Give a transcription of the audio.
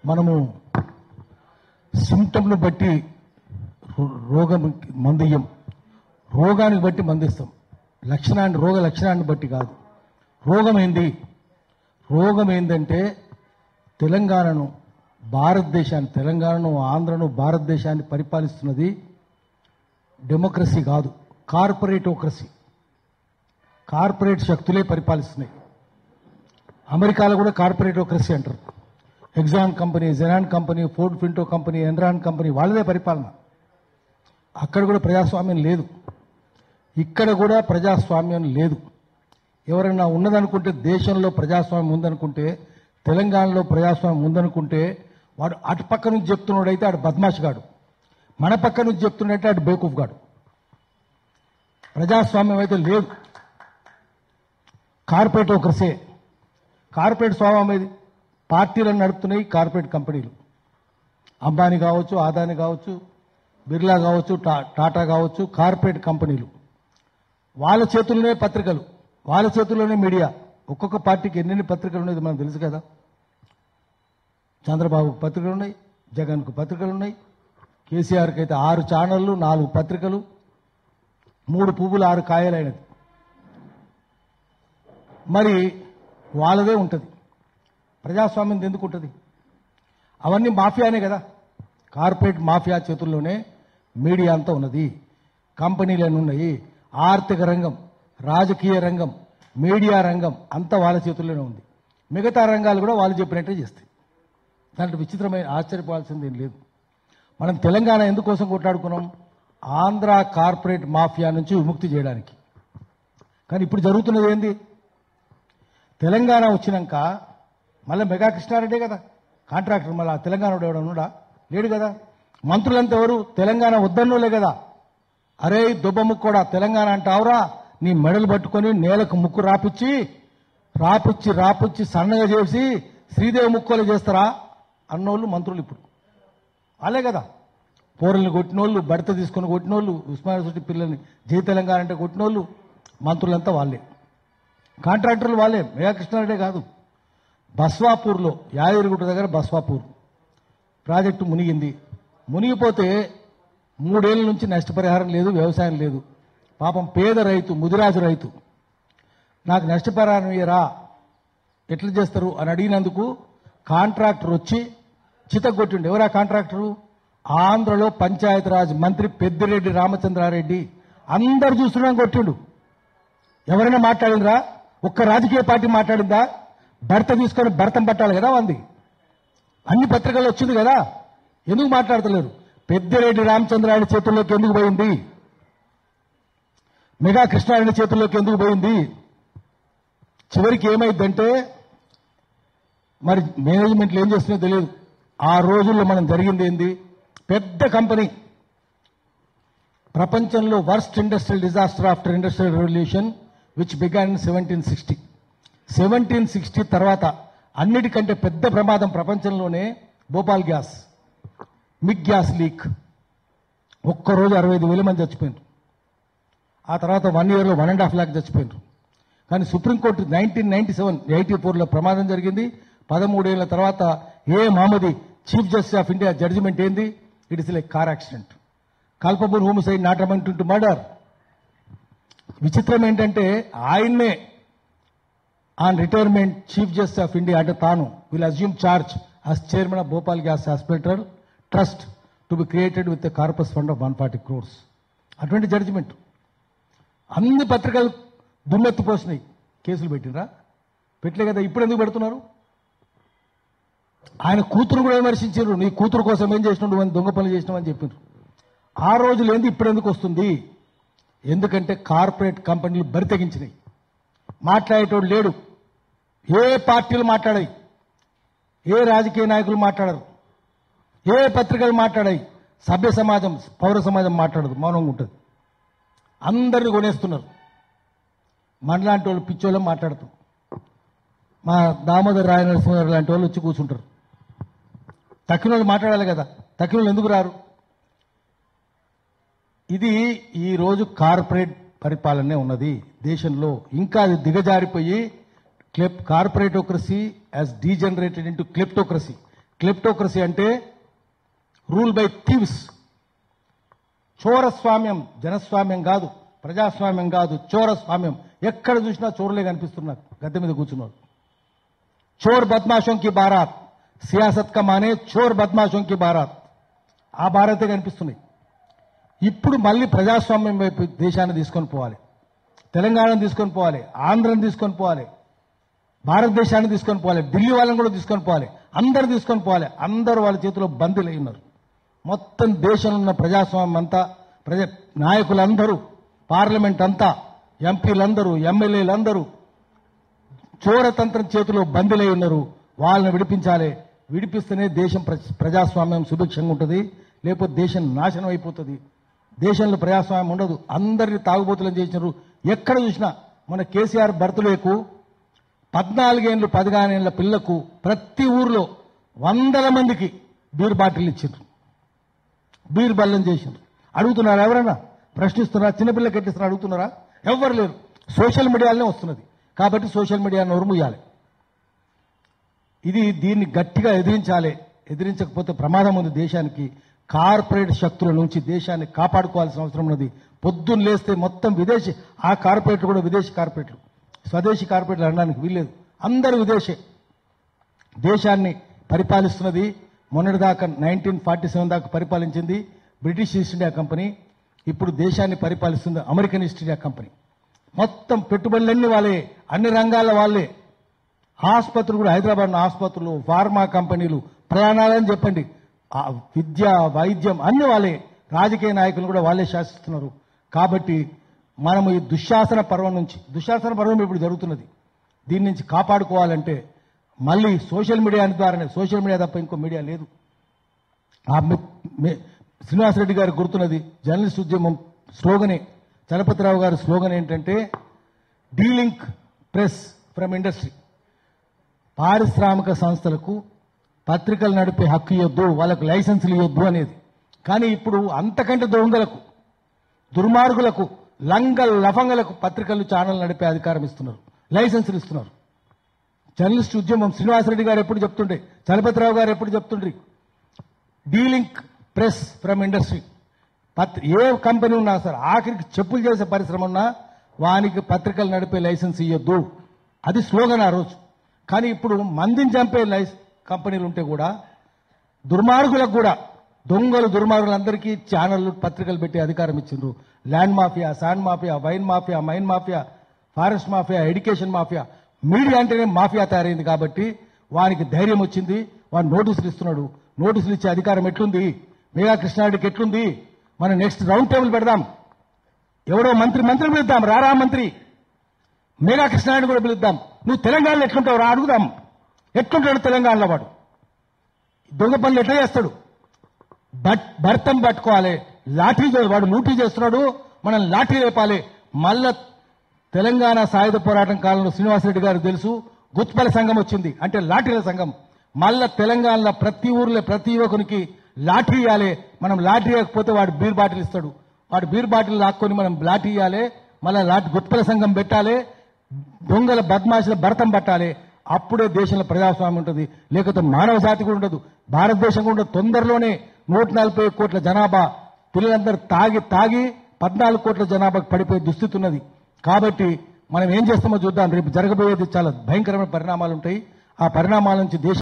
మనము సిమ్టమ్ను బట్టి రో- రోగం మందియం రోగానికి బట్టి మందిస్తాం లక్షణాన్ని రోగ లక్షణాన్ని బట్టి కాదు రోగం ఏంది రోగం ఏంటంటే తెలంగాణను భారతదేశాన్ని తెలంగాణను ఆంధ్రను భారతదేశాన్ని పరిపాలిస్తున్నది డెమోక్రసీ కాదు కార్పొరేటోక్రసీ కార్పొరేట్ శక్తులే పరిపాలిస్తున్నాయి అమెరికాలో కూడా కార్పొరేటోక్రసీ అంటారు ఎగ్జాన్ కంపెనీ జెనాన్ company Ford Pinto company Enron company వాళ్ళదే పరిపాలన అక్కడ కూడా ప్రజాస్వామ్యం లేదు ఇక్కడ కూడా ప్రజాస్వామ్యం లేదు ఎవరైనా ఉన్నదనుకుంటే దేశంలో ప్రజాస్వామ్యం ఉందనుకుంటే తెలంగాణలో ప్రజాస్వామ్యం ఉందనుకుంటే వాడు అటు పక్క నుంచి చెప్తున్నాడైతే ఆడు బద్మాష్ గాడు మన పక్క నుంచి చెప్తున్నట్టే ఆడు బేకూఫ్ గాడు ప్రజాస్వామ్యం అయితే లేదు కార్పొరేటోక్రసే కార్పొరేట్ స్వామ్యం ఏది పార్టీలను నడుపుతున్నాయి కార్పొరేట్ కంపెనీలు అంబానీ కావచ్చు ఆదాని కావచ్చు బిర్లా కావచ్చు టా- టాటా కావచ్చు కార్పొరేట్ కంపెనీలు వాళ్ళ చేతుల్లోనే పత్రికలు వాళ్ళ చేతుల్లోనే మీడియా ఒక్కొక్క పార్టీకి ఎన్నెన్ని పత్రికలు ఉన్నాయి మనకు తెలుసు కదా చంద్రబాబుకు పత్రికలు ఉన్నాయి జగన్కు పత్రికలు ఉన్నాయి కేసీఆర్కి అయితే ఆరు ఛానళ్ళు నాలుగు పత్రికలు మూడు పువ్వులు ఆరు కాయలైనది మరి వాళ్ళదే ఉంటుంది ప్రజాస్వామ్యం ఎందుకు ఉంటుంది అవన్నీ మాఫియానే కదా కార్పొరేట్ మాఫియా చేతుల్లోనే మీడియా అంతా ఉన్నది కంపెనీలను ఉన్నాయి ఆర్థిక రంగం రాజకీయ రంగం మీడియా రంగం అంతా వాళ్ళ చేతుల్లోనే ఉంది మిగతా రంగాలు కూడా వాళ్ళు చెప్పినట్టే చేస్తాయి దాంట్లో విచిత్రమైన ఆశ్చర్యపోవాల్సింది ఏం లేదు మనం తెలంగాణ ఎందుకోసం కొట్లాడుకున్నాం ఆంధ్ర కార్పొరేట్ మాఫియా నుంచి విముక్తి చేయడానికి కానీ ఇప్పుడు జరుగుతున్నది ఏంది తెలంగాణ వచ్చినాక మళ్ళీ మెగా కృష్ణారెడ్డే కదా కాంట్రాక్టర్ మళ్ళీ తెలంగాణ ఎవడన్నా ఉన్నాడా లేడు కదా మంత్రులంతా ఎవరు తెలంగాణ వద్దన్నోలే కదా అరే దుబ్బ ముక్కు కూడా తెలంగాణ అంటావురా నీ మెడలు పట్టుకొని నేలకు ముక్కు రాపిచ్చి రాపిచ్చి రాపిచ్చి సన్నగా చేసి శ్రీదేవి ముక్కోలు చేస్తారా అన్నోళ్ళు మంత్రులు ఇప్పుడు వాళ్ళే కదా పోరల్ని కొట్టినోళ్ళు బడత తీసుకొని కొట్టినోళ్ళు ఉస్మానియా యూనివర్సిటీ పిల్లల్ని జై తెలంగాణ అంటే కొట్టినోళ్ళు మంత్రులంతా వాళ్ళే కాంట్రాక్టర్లు వాళ్ళే మెగా కృష్ణారెడ్డే కాదు బస్వాపూర్లో యాదగిరిగుట్ట దగ్గర బస్వాపూర్ ప్రాజెక్టు మునిగింది మునిగిపోతే మూడేళ్ల నుంచి నష్టపరిహారం లేదు వ్యవసాయం లేదు పాపం పేద రైతు ముదిరాజు రైతు నాకు నష్టపరిహారం ఇయ్యరా ఎట్లా చేస్తారు అని అడిగినందుకు కాంట్రాక్టర్ వచ్చి చితగొట్టిండు ఎవరా కాంట్రాక్టరు ఆంధ్రలో పంచాయతీరాజ్ మంత్రి పెద్దిరెడ్డి రామచంద్రారెడ్డి అందరు చూస్తున్నాం కొట్టిండు ఎవరైనా మాట్లాడిండ్రా ఒక్క రాజకీయ పార్టీ మాట్లాడిందా భర్త తీసుకొని భర్తం పట్టాలి కదా వంది అన్ని పత్రికల్లో వచ్చింది కదా ఎందుకు మాట్లాడతలేరు పెద్దిరెడ్డి రామచంద్రారెడ్డి చేతుల్లోకి ఎందుకు పోయింది మెగా కృష్ణారెడ్డి చేతుల్లోకి ఎందుకు పోయింది చివరికి ఏమైందంటే మరి మేనేజ్మెంట్లు ఏం చేస్తుందో తెలియదు ఆ రోజుల్లో మనం జరిగింది ఏంది పెద్ద కంపెనీ ప్రపంచంలో worst industrial disaster after industrial revolution which began in seventeen sixty seventeen sixty తర్వాత అన్నిటికంటే పెద్ద ప్రమాదం ప్రపంచంలోనే భోపాల్ గ్యాస్ మిగ్ గ్యాస్ లీక్ ఒక్కరోజు అరవై ఐదు వేల మంది చచ్చిపోయారు ఆ తర్వాత వన్ ఇయర్లో వన్ అండ్ హాఫ్ ల్యాక్ చచ్చిపోయారు కానీ supreme court nineteen ninety seven eighty ఫోర్లో ప్రమాదం జరిగింది పదమూడేళ్ల తర్వాత A Ahmadi chief justice of India judgement ఏంది it is like car accident culpable homicide not amount to murder విచిత్రం ఏంటంటే ఆయన్నే on retirement chief justice of India అంటే తాను will assume charge as chairman of Bhopal gas hospital trust to be created with corpus fund of one forty crores అటువంటి judgement అన్ని పత్రికలు దుమ్మెత్తిపోసినాయి కేసులు పెట్టినరా పెట్టలే కదా ఇప్పుడు ఎందుకు పెడుతున్నారు ఆయన కూతురు కూడా విమర్శించారు నీ కూతురు కోసం ఏం చేసినావు నువ్వు అని దొంగ పనులు చేసినావు అని చెప్పారు ఆ రోజులు ఏంది ఇప్పుడు ఎందుకు వస్తుంది ఎందుకంటే కార్పొరేట్ కంపెనీలు బరి తెగించినాయి మాట్లాడేటోడు లేడు ఏ పార్టీలు మాట్లాడాయి ఏ రాజకీయ నాయకులు మాట్లాడరు ఏ పత్రికలు మాట్లాడాయి సభ్య సమాజం పౌర సమాజం మాట్లాడదు మౌనంగా ఉంటుంది అందరిని కొనేస్తున్నారు మనలాంటి వాళ్ళు పిచ్చోళ్ళం మాట్లాడతాం మా దామోదర్ రాయ నరసింహారావు లాంటి వాళ్ళు వచ్చి కూర్చుంటారు తక్కిన వాళ్ళు మాట్లాడాలి కదా తక్కిన వాళ్ళు ఎందుకు రారు ఇది ఈ రోజు కార్పొరేట్ పరిపాలనే ఉన్నది దేశంలో ఇంకా అది దిగజారిపోయి క్లెప్ corporatocracy has degenerated into kleptocracy kleptocracy అంటే రూల్ బై థీవ్స్ చోరస్వామ్యం జనస్వామ్యం కాదు ప్రజాస్వామ్యం కాదు చోరస్వామ్యం ఎక్కడ చూసినా చోరులే కనిపిస్తున్నారు గద్దె మీద కూర్చున్నారు చోర్ బద్మాషోం కి బారాత్ సియాసత్ కా మానే చోర్ బద్మాషోం కి బారాత్ ఆ భారతే కనిపిస్తున్నాయి ఇప్పుడు మళ్ళీ ప్రజాస్వామ్యం వైపు దేశాన్ని తీసుకొని పోవాలి తెలంగాణను తీసుకొని పోవాలి ఆంధ్రను తీసుకొని పోవాలి భారతదేశాన్ని తీసుకొని పోవాలి ఢిల్లీ వాళ్ళని కూడా తీసుకొని పోవాలి అందరు తీసుకొని పోవాలి అందరూ వాళ్ళ చేతిలో బందీలై ఉన్నారు మొత్తం దేశంలో ఉన్న ప్రజాస్వామ్యం అంతా ప్రజా నాయకులందరూ పార్లమెంట్ అంతా ఎంపీలందరూ ఎమ్మెల్యేలందరూ చోరతంత్రం చేతిలో బందీలై ఉన్నారు వాళ్ళని విడిపించాలి విడిపిస్తేనే దేశం ప్ర- ప్రజాస్వామ్యం సుభిక్షంగా ఉంటుంది లేకపోతే దేశం నాశనం అయిపోతుంది దేశంలో ప్రజాస్వామ్యం ఉండదు అందరిని తాగుబోతులను చేసినారు ఎక్కడ చూసినా మన కేసీఆర్ బర్త్డేకు పద్నాలుగేళ్ళు పదిహేనేళ్ల పిల్లకు ప్రతి ఊర్లో వందల మందికి బీర్ బాటిల్ ఇచ్చిండ్రు బీర్ బల్లం చేసిండ్రు అడుగుతున్నారా ఎవరైనా ప్రశ్నిస్తున్నారా చిన్నపిల్లకి ఎట్టిస్తున్నా అడుగుతున్నారా ఎవ్వరు లేరు సోషల్ మీడియాలోనే వస్తున్నది కాబట్టి సోషల్ మీడియాను ఉరుముయాలి ఇది దీన్ని గట్టిగా ఎదిరించాలి ఎదిరించకపోతే ప్రమాదం ఉంది దేశానికి కార్పొరేట్ శక్తుల నుంచి దేశాన్ని కాపాడుకోవాల్సిన అవసరం ఉన్నది పొద్దున్న లేస్తే మొత్తం విదేశీ ఆ కార్పొరేట్లు కూడా విదేశీ కార్పొరేట్లు స్వదేశీ కార్పొరేట్లు అనడానికి వీల్లేదు అందరూ విదేశీ దేశాన్ని పరిపాలిస్తున్నది మొన్నటిదాకా నైన్టీన్ ఫార్టీ సెవెన్ దాకా పరిపాలించింది బ్రిటిష్ ఈస్ట్ ఇండియా కంపెనీ ఇప్పుడు దేశాన్ని పరిపాలిస్తుంది అమెరికన్ ఈస్ట్ ఇండియా కంపెనీ మొత్తం పెట్టుబడులన్నీ వాళ్ళే అన్ని రంగాల వాళ్ళే ఆసుపత్రులు కూడా హైదరాబాద్ ఆసుపత్రులు ఫార్మా కంపెనీలు ప్రయాణాలని చెప్పండి ఆ విద్య వైద్యం అన్ని వాళ్ళే రాజకీయ నాయకులు కూడా వాళ్ళే శాసిస్తున్నారు కాబట్టి మనం ఈ దుశ్శాసన పర్వం నుంచి దుశ్శాసన పర్వం ఇప్పుడు జరుగుతున్నది దీని నుంచి కాపాడుకోవాలంటే మళ్ళీ సోషల్ మీడియా ద్వారానే సోషల్ మీడియా తప్ప ఇంకో మీడియా లేదు ఆ మి- మి- శ్రీనివాసరెడ్డి గారు గుర్తున్నది జర్నలిస్ట్ ఉద్యమం స్లోగనే చలపతిరావు గారి స్లోగన్ ఏంటంటే డీలింక్ ప్రెస్ ఫ్రమ్ ఇండస్ట్రీ పారిశ్రామిక సంస్థలకు పత్రికలు నడిపే హక్కు ఇవ్వద్దు వాళ్ళకు లైసెన్సులు ఇవ్వద్దు అనేది కానీ ఇప్పుడు అంతకంటే దొంగలకు దుర్మార్గులకు లంగల్ లఫంగలకు పత్రికలు ఛానల్ నడిపే అధికారం ఇస్తున్నారు లైసెన్సులు ఇస్తున్నారు జర్నలిస్ట్ ఉద్యమం శ్రీనివాసరెడ్డి గారు ఎప్పుడు చెప్తుండే చలపతిరావు గారు ఎప్పుడు చెప్తుండ్రి డీలింక్ ప్రెస్ ఫ్రమ్ ఇండస్ట్రీ పత్రి ఏ కంపెనీ ఉన్నా సార్ ఆఖరికి చెప్పులు చేసే పరిశ్రమ ఉన్నా వానికి పత్రికలు నడిపే లైసెన్స్ ఇవ్వద్దు అది స్లోగన్ ఆ రోజు కానీ ఇప్పుడు మందిని చంపే లైస్ కంపెనీలు ఉంటే కూడా దుర్మార్గులకు కూడా దొంగలు దుర్మార్గులందరికీ ఛానళ్లు పత్రికలు పెట్టి అధికారం ఇచ్చిండ్రు land mafia sand mafia wine mafia mine mafia forest mafia education mafia media అంటేనే మాఫియా తయారైంది కాబట్టి వానికి ధైర్యం వచ్చింది వాడు నోటీసులు ఇస్తున్నాడు నోటీసులు ఇచ్చే అధికారం ఎట్లుంది మేఘా కృష్ణారెడ్డికి ఎట్లుంది మనం నెక్స్ట్ రౌండ్ టేబుల్ పెడదాం ఎవడో మంత్రి మంత్రి పిలుద్దాం రారా మంత్రి మేఘా కృష్ణారెడ్డి కూడా పిలుద్దాం నువ్వు తెలంగాణలో ఎట్లుంటావు రా అడుగుదాం ఎట్లుంటాడు తెలంగాణలో వాడు దొంగ పనులు ఎట్లా చేస్తాడు బట్ భర్తం పట్టుకోవాలి లాఠీ చే- వాడు లూటీ చేస్తున్నాడు మనం లాఠీ రేపాలి మళ్ళా తెలంగాణ సాయుధ పోరాటం కాలంలో శ్రీనివాసరెడ్డి గారు తెలుసు గుత్పల సంఘం వచ్చింది అంటే లాఠీల సంఘం మళ్ళా తెలంగాణలో ప్రతి ఊర్లో ప్రతి యువకునికి లాఠీ ఇవ్వాలి మనం లాఠీ ఇవ్వకపోతే వాడు బీర్ బాటిల్ ఇస్తాడు వాడు బీర్ బాటిల్ లాక్కొని మనం లాఠీ ఇవ్వాలి మళ్ళా లాఠీ గుత్పల సంఘం పెట్టాలి దొంగల బద్మాషుల భరతం పట్టాలి అప్పుడే దేశంలో ప్రజాస్వామ్యం ఉంటుంది లేకపోతే మానవ జాతి కూడా ఉండదు భారతదేశం కూడా తొందరలోనే నూట నలభై కోట్ల జనాభా పిల్లలందరూ తాగి తాగి పద్నాలుగు కోట్ల జనాభాకు పడిపోయే దుస్థితి ఉన్నది కాబట్టి మనం ఏం చేస్తామో చూద్దాం రేపు జరగబోయేది చాలా భయంకరమైన పరిణామాలు ఉంటాయి ఆ పరిణామాల నుంచి దేశం